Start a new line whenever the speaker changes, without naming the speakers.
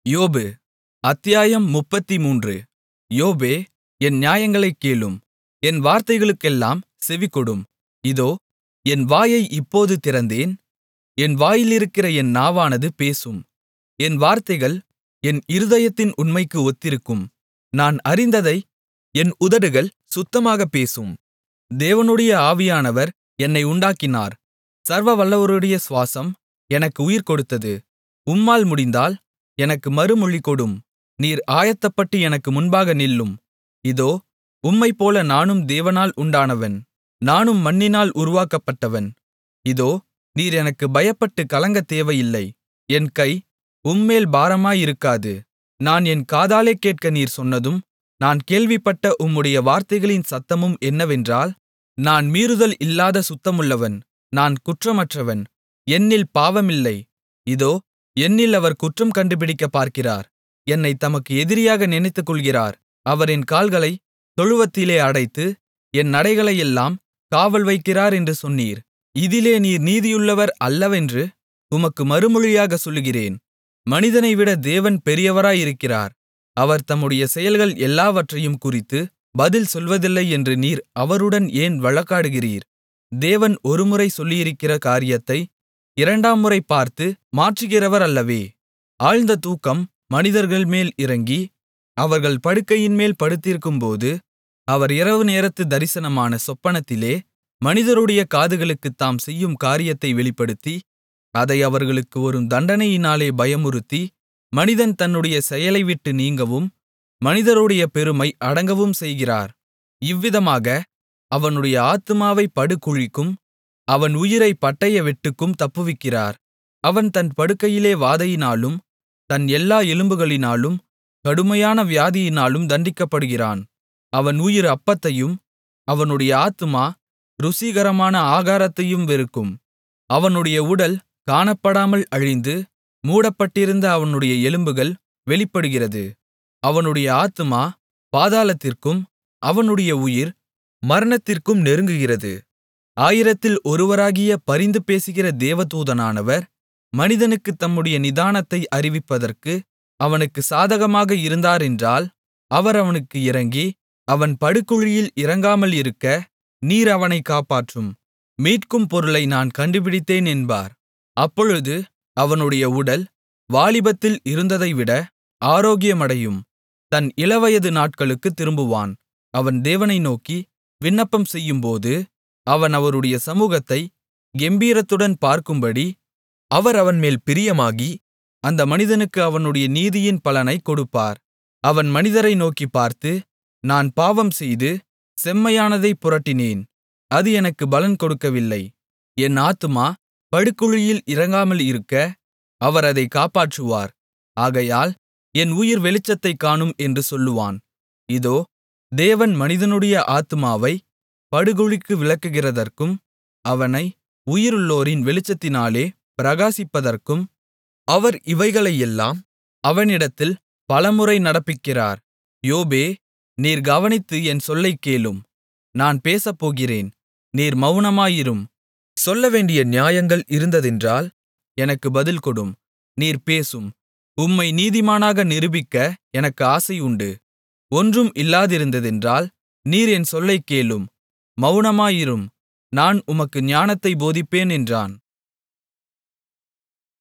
யோபு அத்தியாயம் முப்பத்துமூன்று யோபே என் நியாயங்களைக் கேளும் என் வார்த்தைகளுக்கெல்லாம் செவிகொடும் இதோ என் வாயை இப்போது திறந்தேன் என் வாயிலிருக்கிற என் நாவானது பேசும் என் வார்த்தைகள் என் இருதயத்தின் உண்மைக்கு ஒத்திருக்கும் நான் அறிந்ததை என் உதடுகள் சுத்தமாகப் பேசும் தேவனுடைய ஆவியானவர் என்னை உண்டாக்கினார் சர்வவல்லவருடைய சுவாசம் எனக்கு உயிர் கொடுத்தது உம்மால் முடிந்தால் எனக்கு மறுமொழி கொடும் நீர் ஆயத்தப்பட்டு எனக்கு முன்பாக நில்லும் இதோ உம்மைப்போல நானும் தேவனால் உண்டானவன் நானும் மண்ணினால் உருவாக்கப்பட்டவன் இதோ நீர் எனக்குப் பயப்பட்டுக் கலங்கத் தேவையில்லை என் கை உம்மேல் பாரமாயிருக்காது நான் என் காதாலே கேட்க நீர் சொன்னதும் நான் கேள்விப்பட்ட உம்முடைய வார்த்தைகளின் சத்தமும் என்னவென்றால் நான் மீறுதல் இல்லாத சுத்தமுள்ளவன் நான் குற்றமற்றவன் என்னில் பாவமில்லை இதோ என்னில் அவர் குற்றம் கண்டுபிடிக்கப் பார்க்கிறார் என்னைத் தமக்கு எதிரியாக நினைத்துக்கொள்கிறார் அவர் என் கால்களைத் தொழுவத்திலே அடைத்து என் நடைகளையெல்லாம் காவல் வைக்கிறார் என்று சொன்னீர் இதிலே நீர் நீதியுள்ளவர் அல்லவென்று உமக்கு மறுமொழியாகச் சொல்லுகிறேன் மனிதனைவிட தேவன் பெரியவராயிருக்கிறார் அவர் தம்முடைய செயல்கள் எல்லாவற்றையும் குறித்து பதில் சொல்வதில்லை என்று நீர் அவருடன் ஏன் வழக்காடுகிறீர் தேவன் ஒருமுறை சொல்லியிருக்கிற காரியத்தை இரண்டாம் முறை பார்த்து மாற்றுகிறவர் அல்லவே ஆழ்ந்த தூக்கம் மனிதர்கள்மேல் இறங்கி அவர்கள் படுக்கையின்மேல் படுத்திருக்கும்போது அவர் இரவு நேரத்து தரிசனமான சொப்பனத்திலே மனிதருடைய காதுகளுக்குத் தாம் செய்யும் காரியத்தை வெளிப்படுத்தி அதை அவர்களுக்கு வரும் தண்டனையினாலே பயமுறுத்தி மனிதன் தன்னுடைய செயலை விட்டு நீங்கவும் மனிதருடைய பெருமை அடங்கவும் செய்கிறார் இவ்விதமாக அவனுடைய ஆத்துமாவைப் படுகுழிக்கும் அவன் உயிரைப் பட்டய வெட்டுக்கும் தப்புவிக்கிறார் அவன் தன் படுக்கையிலே வாதையினாலும் தன் எல்லா எலும்புகளினாலும் கடுமையான வியாதியினாலும் தண்டிக்கப்படுகிறான் அவன் உயிர் அப்பத்தையும் அவனுடைய ஆத்துமா ருசிகரமான ஆகாரத்தையும் வெறுக்கும் அவனுடைய உடல் காணப்படாமல் அழிந்து மூடப்பட்டிருந்த அவனுடைய எலும்புகள் வெளிப்படுகிறது அவனுடைய ஆத்துமா பாதாளத்திற்கும் அவனுடைய உயிர் மரணத்திற்கும் நெருங்குகிறது ஆயிரத்தில் ஒருவராகிய பரிந்து பேசுகிற தேவதூதனானவர் மனிதனுக்குத் தம்முடைய நிதானத்தை அறிவிப்பதற்கு அவனுக்கு சாதகமாக இருந்தாரென்றால் அவர் அவனுக்கு இறங்கி அவன் படுகுழியில் இறங்காமல் இருக்க நீர் அவனைக் காப்பாற்றும் மீட்கும் பொருளை நான் கண்டுபிடித்தேன் என்பார் அப்பொழுது அவனுடைய உடல் வாலிபத்தில் இருந்ததைவிட ஆரோக்கியமடையும் தன் இளவயது நாட்களுக்குத் திரும்புவான் அவன் தேவனை நோக்கி விண்ணப்பம் செய்யும்போது அவன் அவருடைய சமூகத்தை கெம்பீரத்துடன் பார்க்கும்படி அவர் அவன்மேல் பிரியமாகி அந்த மனிதனுக்கு அவனுடைய நீதியின் பலனைக் கொடுப்பார் அவன் மனிதரை நோக்கிப் பார்த்து நான் பாவம் செய்து செம்மையானதைப் புரட்டினேன் அது எனக்கு பலன் கொடுக்கவில்லை என் ஆத்துமா படுகுழியில் இறங்காமல் இருக்க அவர் அதை காப்பாற்றுவார் ஆகையால் என் உயிர் வெளிச்சத்தைக் காணும் என்று சொல்லுவான் இதோ தேவன் மனிதனுடைய ஆத்துமாவை படுகுழிக்கு விலக்குகிறதற்கும் அவனை உயிருள்ளோரின் வெளிச்சத்தினாலே பிரகாசிப்பதற்கும் அவர் இவைகளையெல்லாம் அவனிடத்தில் பலமுறை நடப்பிக்கிறார் யோபே நீர் கவனித்து என் சொல்லைக் கேளும் நான் பேசப்போகிறேன் நீர் மவுனமாயிரும் சொல்லவேண்டிய நியாயங்கள் இருந்ததென்றால் எனக்கு பதில் கொடும் நீர் பேசும் உம்மை நீதிமானாக நிரூபிக்க எனக்கு ஆசை உண்டு ஒன்றும் இல்லாதிருந்ததென்றால் நீர் என் சொல்லைக் கேளும் மவுனமாயிரும் நான் உமக்கு ஞானத்தை போதிப்பேன் என்றான்